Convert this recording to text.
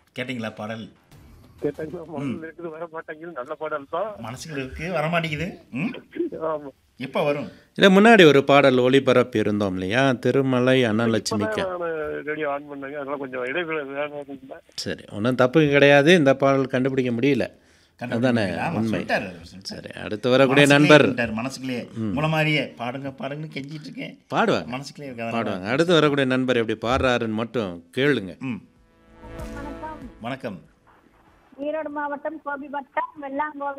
கேட்டிங்களா பாடல் கேட்டாங்க முதல்ல இருக்குது வர மாட்டாங்க நல்ல பாடல் தான் மனசுக்குள்ள இருக்கு வரமாட்டேங்குது ம் ஆமா எப்போ வரும் இல்லை முன்னாடி ஒரு பாடல் ஒளிபரப்பு இருந்தோம் இல்லையா திருமலை அன்னலட்சுமிக்கு ரேடியோ ஆன் பண்ணாங்க அதெல்லாம் கொஞ்சம் இடைவேளை வேணும் சரி ஒன்றும் தப்பு கிடையாது இந்த பாடல் கண்டுபிடிக்க முடியல அதானே ஆமா, உண்மை சொல்லிட்டாரு அவர், சொல்லிட்டாரு. சரி அடுத்து வரக்கூடிய மனசுலயே நண்பர் இருந்துட்டாரு, மனசுக்குள்ளேயே உங்களை மாதிரியே பாடுங்க பாடுங்கன்னு கெஞ்சிட்டு இருக்கேன் பாடுவாங்க மனசுக்குள்ளேயே இருக்காது பாடுவாங்க அடுத்து வரக்கூடிய நண்பர் எப்படி பாடுறாருன்னு மட்டும் கேளுங்க ம் வணக்கம் வணக்கம் ஈரோடு மாவட்டம் கோபி வட்டம் வெள்ளாங்கோவில்